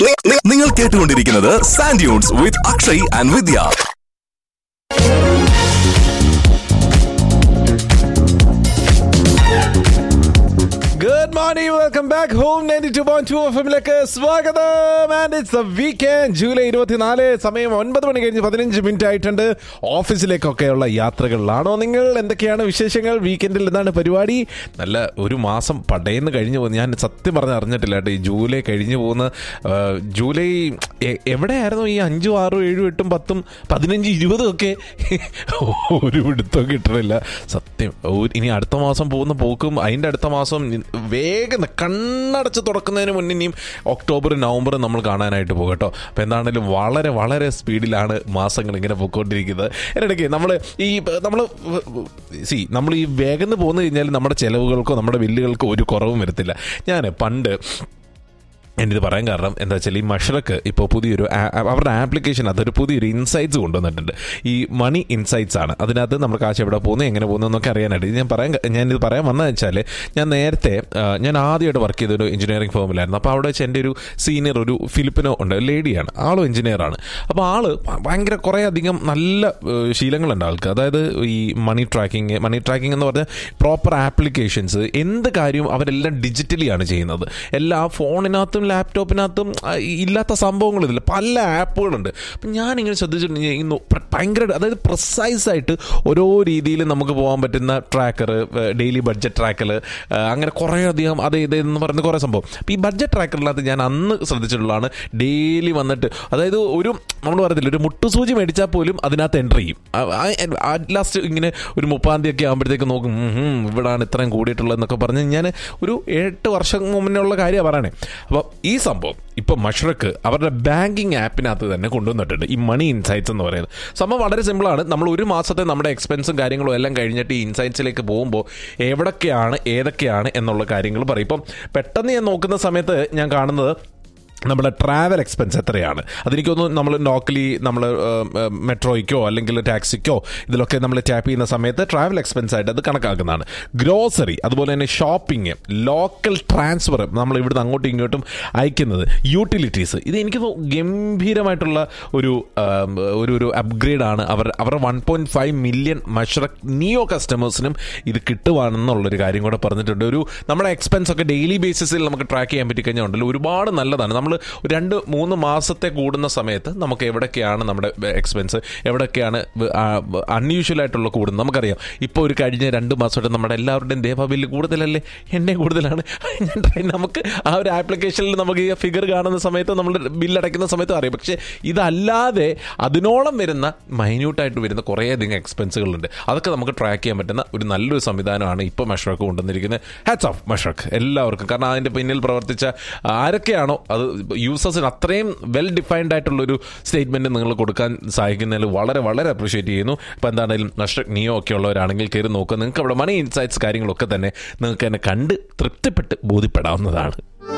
നി- നി- നിങ്ങൾ കേട്ടുകൊണ്ടിരിക്കുന്നത് sand dunes with Akshay and Vidya good morning welcome back home ninety two point two F എമ്മിലേക്ക് സ്വാഗതം ആൻഡ് ഇറ്റ്സ് വീക്കെൻഡ് ജൂലൈ ഇരുപത്തിനാല് സമയം ഒൻപത് മണി കഴിഞ്ഞ് പതിനഞ്ച് മിനിറ്റ് ആയിട്ടുണ്ട് ഓഫീസിലേക്കൊക്കെയുള്ള യാത്രകളിലാണോ നിങ്ങൾ എന്തൊക്കെയാണ് വിശേഷങ്ങൾ വീക്കെൻഡിൽ എന്താണ് പരിപാടി നല്ല ഒരു മാസം പടയെന്ന് കഴിഞ്ഞു പോകുന്നു ഞാൻ സത്യം പറഞ്ഞ് അറിഞ്ഞിട്ടില്ല കേട്ടോ ഈ ജൂലൈ കഴിഞ്ഞു പോകുന്ന ആ, ജൂലൈ എ- എവിടെയായിരുന്നു ഈ അഞ്ചും ആറും ഏഴും എട്ടും പത്തും പതിനഞ്ച് ഇരുപതും ഒക്കെ ഒരു പിടുത്തം കിട്ടണില്ല സത്യം ഒരു- ഇനി അടുത്ത മാസം പോകുന്ന പോക്കും അതിൻ്റെ അടുത്ത മാസം വേഗം കണ്ണടച്ച് തുറക്കുന്നതിന് മുന്നേ ഇനിയും ഒക്ടോബർ നവംബർ നമ്മൾ കാണാനായിട്ട് പോകും കേട്ടോ അപ്പോൾ എന്താണെങ്കിലും വളരെ വളരെ സ്പീഡിലാണ് മാസങ്ങൾ ഇങ്ങനെ പോയിക്കൊണ്ടിരിക്കുന്നത് ഇതിനിടയ്ക്ക് നമ്മൾ ഈ നമ്മൾ സി നമ്മൾ ഈ വേഗം പോന്നു കഴിഞ്ഞാൽ നമ്മുടെ ചിലവുകൾക്കോ നമ്മുടെ ബില്ലുകൾക്കോ ഒരു കുറവും വരത്തില്ല ഞാൻ പണ്ട് എന്നിത് പറയാൻ കാരണം എന്താ വെച്ചാൽ ഈ മഷറക്ക് ഇപ്പോൾ പുതിയൊരു ആ- ആ- അവരുടെ ആപ്ലിക്കേഷൻ അതൊരു പുതിയൊരു ഇൻസൈറ്റ്സ് കൊണ്ടുവന്നിട്ടുണ്ട് ഈ മണി ഇൻസൈറ്റ്സ് ആണ് അതിനകത്ത് നമ്മൾ കാശ് എവിടെ പോകുന്നു എങ്ങനെ പോകുന്നു എന്നൊക്കെ അറിയാനായിട്ട് ഇത് ഞാൻ പറയാൻ ഞാനിത് പറയാൻ വന്നത് വെച്ചാൽ ഞാൻ നേരത്തെ ആ, ഞാൻ ആദ്യമായിട്ട് വർക്ക് ചെയ്തൊരു എഞ്ചിനീയറിംഗ് ഫേമിലായിരുന്നു അപ്പോൾ അവിടെ വെച്ച് എൻ്റെ ഒരു സീനിയർ ഒരു ഫിലിപ്പിനോ ഉണ്ട് ലേഡിയാണ് ആളും എഞ്ചിനീയറാണ് അപ്പോൾ ആള് ഭയങ്കര കുറേ അധികം നല്ല ഏഹ്, ശീലങ്ങളുണ്ട് ആൾക്ക് അതായത് ഈ മണി ട്രാക്കിങ് മണി ട്രാക്കിംഗ് എന്ന് പറഞ്ഞാൽ പ്രോപ്പർ ആപ്ലിക്കേഷൻസ് എന്ത് കാര്യവും അവരെല്ലാം ഡിജിറ്റലിയാണ് ചെയ്യുന്നത് എല്ലാ ഫോണിനകത്തും ലാപ്ടോപ്പിനകത്തും ആ, ഇല്ലാത്ത സംഭവങ്ങളില്ല പല ആപ്പുകളുണ്ട് അപ്പം ഞാനിങ്ങനെ ശ്രദ്ധിച്ചിട്ടുണ്ടെങ്കിൽ ഈ നോ- പ്ര- ഭയങ്കര അതായത് പ്രിസൈസ് ആയിട്ട് ഓരോ രീതിയിൽ നമുക്ക് പോകാൻ പറ്റുന്ന ട്രാക്കർ ഡെയിലി ബഡ്ജറ്റ് ട്രാക്കർ അങ്ങനെ കുറേ അധികം അത് ഇത് എന്ന് പറയുന്ന കുറേ സംഭവം അപ്പം ഈ ബഡ്ജറ്റ് ട്രാക്കറിനകത്ത് ഞാൻ അന്ന് ശ്രദ്ധിച്ചിട്ടുള്ളതാണ് ഡെയിലി വന്നിട്ട് അതായത് ഒരു നമ്മൾ പറയത്തില്ല ഒരു മുട്ടുസൂചി മേടിച്ചാൽ പോലും അതിനകത്ത് എൻ്റർ ചെയ്യും ലാസ്റ്റ് ഇങ്ങനെ ഒരു മുപ്പാം തീയതി ഒക്കെ ആകുമ്പോഴത്തേക്ക് നോക്കും ഉം, ഉം, ഇവിടാണ് ഇത്രയും കൂടിയിട്ടുള്ളതെന്നൊക്കെ പറഞ്ഞ് ഞാൻ ഒരു എട്ട് വർഷം മുന്നേ ഉള്ള കാര്യമാണ് പറയണേ അപ്പോൾ ഈ സംഭവം ഇപ്പോൾ മഷ്റക്ക് അവരുടെ ബാങ്കിങ് ആപ്പിനകത്ത് തന്നെ കൊണ്ടുവന്നിട്ടുണ്ട് ഈ മണി ഇൻസൈറ്റ്സ് എന്ന് പറയുന്നത് സംഭവം വളരെ സിമ്പിളാണ് നമ്മൾ ഒരു മാസത്തെ നമ്മുടെ എക്സ്പെൻസും കാര്യങ്ങളും എല്ലാം കഴിഞ്ഞിട്ട് ഈ ഇൻസൈറ്റ്സിലേക്ക് പോകുമ്പോൾ എവിടൊക്കെയാണ് ഏതൊക്കെയാണ് എന്നുള്ള കാര്യങ്ങൾ പറയും ഇപ്പം പെട്ടെന്ന് ഞാൻ നോക്കുന്ന സമയത്ത് ഞാൻ കാണുന്നത് നമ്മുടെ ട്രാവൽ എക്സ്പെൻസ് എത്രയാണ് അതെനിക്ക് തോന്നുന്നു നമ്മൾ നോക്കലി നമ്മൾ മെട്രോയ്ക്കോ അല്ലെങ്കിൽ ടാക്സിക്കോ ഇതിലൊക്കെ നമ്മൾ ടാപ്പ് ചെയ്യുന്ന സമയത്ത് ട്രാവൽ എക്സ്പെൻസ് ആയിട്ട് അത് കണക്കാക്കുന്നതാണ് ഗ്രോസറി അതുപോലെ തന്നെ ഷോപ്പിംഗ് ലോക്കൽ ട്രാൻസ്ഫർ നമ്മൾ ഇവിടുന്ന് അങ്ങോട്ടും ഇങ്ങോട്ടും അയക്കുന്നത് യൂട്ടിലിറ്റീസ് ഇത് എനിക്ക് തോന്നുന്നു ഗംഭീരമായിട്ടുള്ള ഒരു ആം, ഒരു ഒരു അപ്ഗ്രേഡ് ആണ് അവർ അവരുടെ one point five million Mashreq neo കസ്റ്റമേഴ്സിനും ഇത് കിട്ടുവാണെന്നുള്ളൊരു കാര്യം കൂടെ പറഞ്ഞിട്ടുണ്ട് ഒരു നമ്മുടെ എക്സ്പെൻസ് ഒക്കെ ഡെയിലി ബേസിസിൽ നമുക്ക് ട്രാക്ക് ചെയ്യാൻ പറ്റി കഴിഞ്ഞാൽ ഉണ്ടല്ലോ ഒരുപാട് നല്ലതാണ് നമ്മൾ രണ്ട് മൂന്ന് മാസത്തെ കൂടുന്ന സമയത്ത് നമുക്ക് എവിടൊക്കെയാണ് നമ്മുടെ എക്സ്പെൻസ് എവിടൊക്കെയാണ് അൺയൂഷ്വൽ ആയിട്ടുള്ള കൂടുന്നത് നമുക്കറിയാം ഇപ്പോൾ ഒരു കഴിഞ്ഞ രണ്ട് മാസമായിട്ട് നമ്മുടെ എല്ലാവരുടെയും ദേവ ബില്ല് കൂടുതലല്ലേ എന്നെ കൂടുതലാണ് ഞാൻ try- നമുക്ക് ആ ഒരു ആപ്ലിക്കേഷനിൽ നമുക്ക് ഈ ഫിഗർ കാണുന്ന സമയത്ത് നമ്മൾ ബില്ല് അടയ്ക്കുന്ന സമയത്ത് അറിയാം പക്ഷേ ഇതല്ലാതെ അതിനോളം വരുന്ന മൈന്യൂട്ടായിട്ട് വരുന്ന കുറേയധികം എക്സ്പെൻസുകളുണ്ട് അതൊക്കെ നമുക്ക് ട്രാക്ക് ചെയ്യാൻ പറ്റുന്ന ഒരു നല്ലൊരു സംവിധാനമാണ് ഇപ്പോൾ മഷ്റക്ക് കൊണ്ടുവന്നിരിക്കുന്നത് ഹാറ്റ്സ് ഓഫ് മഷ്റക്ക് എല്ലാവർക്കും കാരണം അതിൻ്റെ പിന്നിൽ പ്രവർത്തിച്ച ആരൊക്കെയാണോ അത് യൂസേഴ്സിന് അത്രയും വെൽ ഡിഫൈൻഡ് ആയിട്ടുള്ളൊരു സ്റ്റേറ്റ്മെൻറ്റ് നിങ്ങൾ കൊടുക്കാൻ സഹായിക്കുന്നതിൽ വളരെ വളരെ അപ്രീഷിയേറ്റ് ചെയ്യുന്നു ഇപ്പോൾ എന്താണെങ്കിലും മഷ്റക് നിയോ ഒക്കെ ഉള്ളവരാണെങ്കിൽ കയറി നോക്കുക നിങ്ങൾക്ക് അവിടെ മണി ഇൻസൈറ്റ്സ് കാര്യങ്ങളൊക്കെ തന്നെ നിങ്ങൾക്ക് തന്നെ കണ്ട് തൃപ്തിപ്പെട്ട് ബോധ്യപ്പെടാവുന്നതാണ്